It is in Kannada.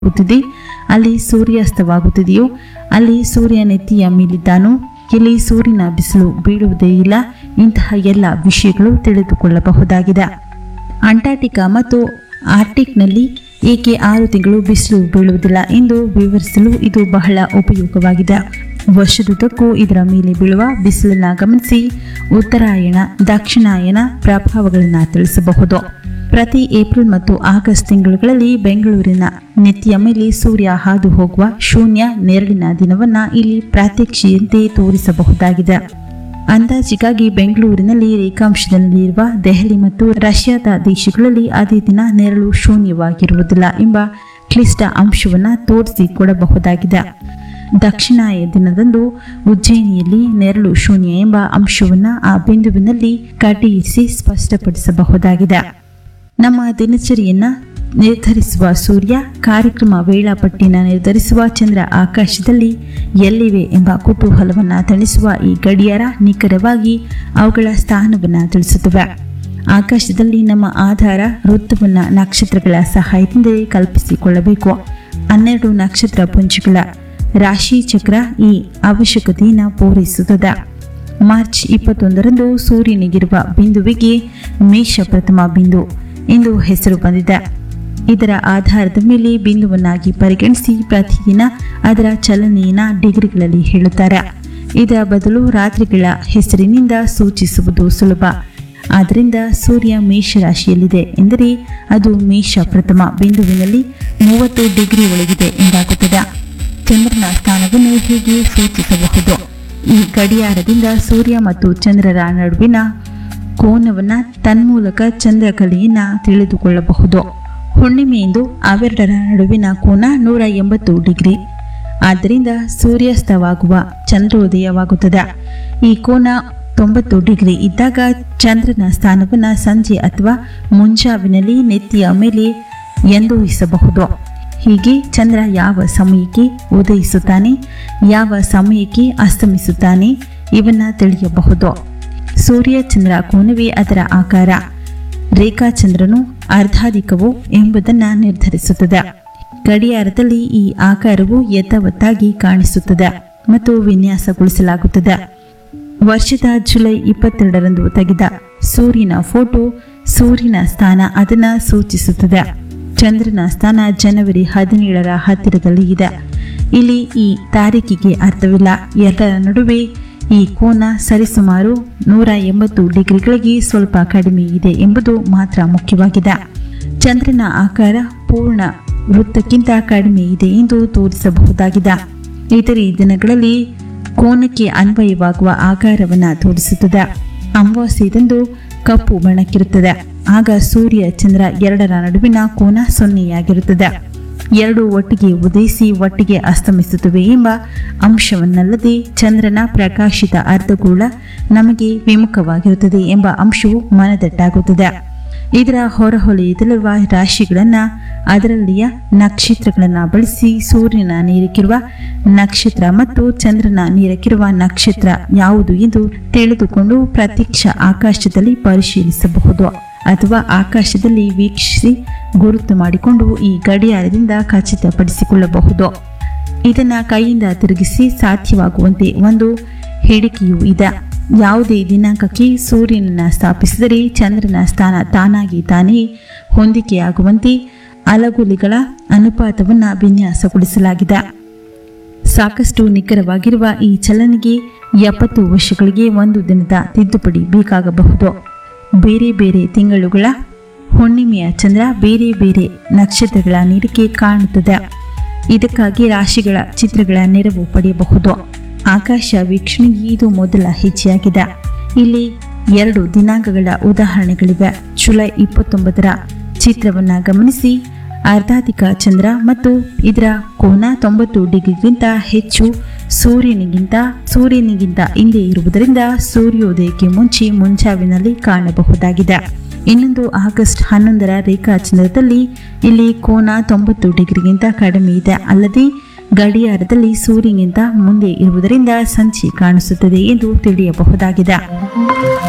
ಆಗುತ್ತಿದೆ ಅಲ್ಲಿ ಸೂರ್ಯಾಸ್ತವಾಗುತ್ತಿದೆಯೋ ಅಲ್ಲಿ ಸೂರ್ಯ ನೆತ್ತಿಯ ಮೇಲಿದ್ದಾನೋ ಇಲ್ಲಿ ಸೂರ್ಯನ ಬಿಸಿಲು ಬೀಳುವುದೇ ಇಲ್ಲ ಇಂತಹ ಎಲ್ಲ ವಿಷಯಗಳು ತಿಳಿದುಕೊಳ್ಳಬಹುದಾಗಿದೆ ಅಂಟಾರ್ಟಿಕಾ ಮತ್ತು ಆರ್ಟಿಕ್ನಲ್ಲಿ ಏಕೆ ಆರು ತಿಂಗಳು ಬಿಸಿಲು ಬೀಳುವುದಿಲ್ಲ ಎಂದು ವಿವರಿಸಲು ಇದು ಬಹಳ ಉಪಯೋಗವಾಗಿದೆ ವರ್ಷದುದ್ದಕ್ಕೂ ಇದರ ಮೇಲೆ ಬೀಳುವ ಬಿಸಿಲನ್ನ ಗಮನಿಸಿ ಉತ್ತರಾಯಣ ದಕ್ಷಿಣಾಯನ ಪ್ರಭಾವಗಳನ್ನು ತಿಳಿಸಬಹುದು ಪ್ರತಿ ಏಪ್ರಿಲ್ ಮತ್ತು ಆಗಸ್ಟ್ ತಿಂಗಳುಗಳಲ್ಲಿ ಬೆಂಗಳೂರಿನ ನೆತ್ತಿಯ ಮೇಲೆ ಸೂರ್ಯ ಹಾದು ಹೋಗುವ ಶೂನ್ಯ ನೆರಳಿನ ದಿನವನ್ನ ಇಲ್ಲಿ ಪ್ರಾತ್ಯಕ್ಷಿಯಂತೆ ತೋರಿಸಬಹುದಾಗಿದೆ ಅಂದಾಜಿಗಾಗಿ ಬೆಂಗಳೂರಿನಲ್ಲಿ ರೇಖಾಂಶದಲ್ಲಿರುವ ದೆಹಲಿ ಮತ್ತು ರಷ್ಯಾದ ದೇಶಗಳಲ್ಲಿ ಅದೇ ದಿನ ನೆರಳು ಶೂನ್ಯವಾಗಿರುವುದಿಲ್ಲ ಎಂಬ ಕ್ಲಿಷ್ಟ ಅಂಶವನ್ನು ತೋರಿಸಿಕೊಡಬಹುದಾಗಿದೆ ದಕ್ಷಿಣಾಯ ದಿನದಂದು ಉಜ್ಜಯಿನಿಯಲ್ಲಿ ನೆರಳು ಶೂನ್ಯ ಎಂಬ ಅಂಶವನ್ನು ಆ ಬಿಂದುವಿನಲ್ಲಿ ಕಟ್ಟಿಯಿರಿಸಿ ಸ್ಪಷ್ಟಪಡಿಸಬಹುದಾಗಿದೆ ನಮ್ಮ ದಿನಚರಿಯನ್ನ ನಿರ್ಧರಿಸುವ ಸೂರ್ಯ ಕಾರ್ಯಕ್ರಮ ವೇಳಾಪಟ್ಟಿನ ನಿರ್ಧರಿಸುವ ಚಂದ್ರ ಆಕಾಶದಲ್ಲಿ ಎಲ್ಲಿವೆ ಎಂಬ ಕುತೂಹಲವನ್ನ ತಣಿಸುವ ಈ ಗಡಿಯಾರ ನಿಖರವಾಗಿ ಅವುಗಳ ಸ್ಥಾನವನ್ನ ತಿಳಿಸುತ್ತವೆ ಆಕಾಶದಲ್ಲಿ ನಮ್ಮ ಆಧಾರ ವೃತ್ತವನ್ನ ನಕ್ಷತ್ರಗಳ ಸಹಾಯದಿಂದ ಕಲ್ಪಿಸಿಕೊಳ್ಳಬೇಕು ಹನ್ನೆರಡು ನಕ್ಷತ್ರ ಪುಂಜಗಳ ರಾಶಿ ಚಕ್ರ ಈ ಅವಶ್ಯಕತೆಯನ್ನು ಪೂರೈಸುತ್ತದೆ ಮಾರ್ಚ್ ಇಪ್ಪತ್ತೊಂದರಂದು ಸೂರ್ಯನಿಗಿರುವ ಬಿಂದುವಿಗೆ ಮೇಷ ಪ್ರಥಮ ಬಿಂದು ಎಂದು ಹೆಸರು ಬಂದಿದೆ ಇದರ ಆಧಾರದ ಮೇಲೆ ಬಿಂದುವನ್ನಾಗಿ ಪರಿಗಣಿಸಿ ಪ್ರತಿದಿನ ಅದರ ಚಲನೆಯನ್ನ ಡಿಗ್ರಿಗಳಲ್ಲಿ ಹೇಳುತ್ತಾರೆ ಇದರ ಬದಲು ರಾತ್ರಿಗಳ ಹೆಸರಿನಿಂದ ಸೂಚಿಸುವುದು ಸುಲಭ ಆದ್ದರಿಂದ ಸೂರ್ಯ ಮೇಷ ರಾಶಿಯಲ್ಲಿದೆ ಎಂದರೆ ಅದು ಮೇಷ ಪ್ರಥಮ ಬಿಂದುವಿನಲ್ಲಿ ಮೂವತ್ತು ಡಿಗ್ರಿ ಒಳಗಿದೆ ಎಂದಾಗುತ್ತದೆ ಚಂದ್ರನ ಸ್ಥಾನವನ್ನು ಹೀಗೆ ಸೂಚಿಸಬಹುದು ಈ ಗಡಿಯಾರದಿಂದ ಸೂರ್ಯ ಮತ್ತು ಚಂದ್ರರ ನಡುವಿನ ಕೋನವನ್ನ ತನ್ಮೂಲಕ ಚಂದ್ರಕಲೆಯನ್ನ ತಿಳಿದುಕೊಳ್ಳಬಹುದು ಹುಣ್ಣಿಮೆಯಂದು ಅವೆರಡರ ನಡುವಿನ ಕೋನ ನೂರ ಎಂಬತ್ತು ಡಿಗ್ರಿ ಆದ್ದರಿಂದ ಸೂರ್ಯಾಸ್ತವಾಗುವ ಚಂದ್ರೋದಯವಾಗುತ್ತದೆ ಈ ಕೋನ ತೊಂಬತ್ತು ಡಿಗ್ರಿ ಇದ್ದಾಗ ಚಂದ್ರನ ಸ್ಥಾನವನ್ನ ಸಂಜೆ ಅಥವಾ ಮುಂಜಾವಿನಲ್ಲಿ ನೆತ್ತಿಯ ಮೇಲೆ ಎಂದೂಹಿಸಬಹುದು ಹೀಗೆ ಚಂದ್ರ ಯಾವ ಸಮಯಕ್ಕೆ ಉದಯಿಸುತ್ತಾನೆ ಯಾವ ಸಮಯಕ್ಕೆ ಅಸ್ತಮಿಸುತ್ತಾನೆ ಇವನ್ನ ತಿಳಿಯಬಹುದು ಸೂರ್ಯ ಚಂದ್ರ ಕೋನವೇ ಅದರ ಆಕಾರ ರೇಖಾಚಂದ್ರನು ಅರ್ಧಾಧಿಕವು ಎಂಬುದನ್ನು ನಿರ್ಧರಿಸುತ್ತದೆ ಗಡಿಯಾರದಲ್ಲಿ ಈ ಆಕಾರವು ಯಥಾವತ್ತಾಗಿ ಕಾಣಿಸುತ್ತದೆ ಮತ್ತು ವಿನ್ಯಾಸಗೊಳಿಸಲಾಗುತ್ತದೆ ವರ್ಷದ ಜುಲೈ ಇಪ್ಪತ್ತೆರಡರಂದು ತೆಗೆದ ಸೂರ್ಯನ ಫೋಟೋ ಸೂರ್ಯನ ಸ್ಥಾನ ಅದನ್ನ ಸೂಚಿಸುತ್ತದೆ ಚಂದ್ರನ ಸ್ಥಾನ ಜನವರಿ ಹದಿನೇಳರ ಹತ್ತಿರದಲ್ಲಿ ಇದೆ ಇಲ್ಲಿ ಈ ತಾರೀಕಿಗೆ ಅರ್ಥವಿಲ್ಲ ಎರಡರ ನಡುವೆ ಈ ಕೋನ ಸರಿಸುಮಾರು ನೂರ ಎಂಬತ್ತು ಡಿಗ್ರಿಗಳಿಗೆ ಸ್ವಲ್ಪ ಕಡಿಮೆ ಇದೆ ಎಂಬುದು ಮಾತ್ರ ಮುಖ್ಯವಾಗಿದೆ ಚಂದ್ರನ ಆಕಾರ ಪೂರ್ಣ ವೃತ್ತಕ್ಕಿಂತ ಕಡಿಮೆ ಇದೆ ಎಂದು ತೋರಿಸಬಹುದಾಗಿದೆ ಇತರೆ ದಿನಗಳಲ್ಲಿ ಕೋನಕ್ಕೆ ಅನ್ವಯವಾಗುವ ಆಕಾರವನ್ನು ತೋರಿಸುತ್ತದೆ ಅಮಾವಾಸ್ಯದಂದು ಕಪ್ಪು ಬಣ್ಣಕ್ಕಿರುತ್ತದೆ ಆಗ ಸೂರ್ಯ ಚಂದ್ರ ಎರಡರ ನಡುವಿನ ಕೋನ ಸೊನ್ನೆಯಾಗಿರುತ್ತದೆ ಎರಡು ಒಟ್ಟಿಗೆ ಉದಯಿಸಿ ಒಟ್ಟಿಗೆ ಅಸ್ತಮಿಸುತ್ತವೆ ಎಂಬ ಅಂಶವನ್ನಲ್ಲದೆ ಚಂದ್ರನ ಪ್ರಕಾಶಿತ ಅರ್ಧಗೋಳ ನಮಗೆ ವಿಮುಖವಾಗಿರುತ್ತದೆ ಎಂಬ ಅಂಶವು ಮನದಟ್ಟಾಗುತ್ತದೆ ಇದರ ಹೊರಹೊಲೆಯದಲ್ಲಿರುವ ರಾಶಿಗಳನ್ನು ಅದರಲ್ಲಿಯ ನಕ್ಷತ್ರಗಳನ್ನು ಬಳಸಿ ಸೂರ್ಯನ ನೀರಕ್ಕಿರುವ ನಕ್ಷತ್ರ ಮತ್ತು ಚಂದ್ರನ ನೀರಕ್ಕಿರುವ ನಕ್ಷತ್ರ ಯಾವುದು ಎಂದು ತಿಳಿದುಕೊಂಡು ಪ್ರತ್ಯಕ್ಷ ಆಕಾಶದಲ್ಲಿ ಪರಿಶೀಲಿಸಬಹುದು ಅಥವಾ ಆಕಾಶದಲ್ಲಿ ವೀಕ್ಷಿಸಿ ಗುರುತು ಮಾಡಿಕೊಂಡು ಈ ಗಡಿಯಾರದಿಂದ ಖಚಿತಪಡಿಸಿಕೊಳ್ಳಬಹುದು ಇದನ್ನ ಕೈಯಿಂದ ತಿರುಗಿಸಿ ಸಾಧ್ಯವಾಗುವಂತೆ ಒಂದು ಹೇಳಿಕೆಯೂ ಇದೆ ಯಾವುದೇ ದಿನಾಂಕಕ್ಕೆ ಸೂರ್ಯನನ್ನ ಸ್ಥಾಪಿಸಿದರೆ ಚಂದ್ರನ ಸ್ಥಾನ ತಾನಾಗಿ ತಾನೇ ಹೊಂದಿಕೆಯಾಗುವಂತೆ ಅಲಗುಲಿಗಳ ಅನುಪಾತವನ್ನು ವಿನ್ಯಾಸಗೊಳಿಸಲಾಗಿದೆ ಸಾಕಷ್ಟು ನಿಖರವಾಗಿರುವ ಈ ಚಲನೆಗೆ ಎಪ್ಪತ್ತು ವರ್ಷಗಳಿಗೆ ಒಂದು ದಿನದ ತಿದ್ದುಪಡಿ ಬೇಕಾಗಬಹುದು ಬೇರೆ ಬೇರೆ ತಿಂಗಳುಗಳ ಹುಣ್ಣಿಮೆಯ ಚಂದ್ರ ಬೇರೆ ಬೇರೆ ನಕ್ಷತ್ರಗಳ ನೀರಿಕೆ ಕಾಣುತ್ತದೆ ಇದಕ್ಕಾಗಿ ರಾಶಿಗಳ ಚಿತ್ರಗಳ ನೆರವು ಪಡೆಯಬಹುದು ಆಕಾಶ ವೀಕ್ಷಣೆಗೆ ಇದು ಮೊದಲ ಹೆಜ್ಜೆಯಾಗಿದೆ ಇಲ್ಲಿ ಎರಡು ದಿನಾಂಕಗಳ ಉದಾಹರಣೆಗಳಿವೆ ಜುಲೈ ಇಪ್ಪತ್ತೊಂಬತ್ತರ ಚಿತ್ರವನ್ನು ಗಮನಿಸಿ ಅರ್ಧಾಧಿಕ ಚಂದ್ರ ಮತ್ತು ಇದರ ಕೋನ ತೊಂಬತ್ತು ಡಿಗ್ರಿಗಿಂತ ಹೆಚ್ಚು ಸೂರ್ಯನಿಗಿಂತ ಸೂರ್ಯನಿಗಿಂತ ಹಿಂದೆ ಇರುವುದರಿಂದ ಸೂರ್ಯೋದಯಕ್ಕೆ ಮುಂಚೆ ಮುಂಜಾವಿನಲ್ಲಿ ಕಾಣಬಹುದಾಗಿದೆ ಇನ್ನೊಂದು ಆಗಸ್ಟ್ ಹನ್ನೊಂದರ ರೇಖಾಚಂದ್ರದಲ್ಲಿ ಇಲ್ಲಿ ಕೋನ ತೊಂಬತ್ತು ಡಿಗ್ರಿಗಿಂತ ಕಡಿಮೆ ಇದೆ ಅಲ್ಲದೆ ಗಡಿಯಾರದಲ್ಲಿ ಸೂರ್ಯನಿಗಿಂತ ಮುಂದೆ ಇರುವುದರಿಂದ ಸಂಚಿ ಕಾಣಿಸುತ್ತದೆ ಎಂದು ತಿಳಿಯಬಹುದಾಗಿದೆ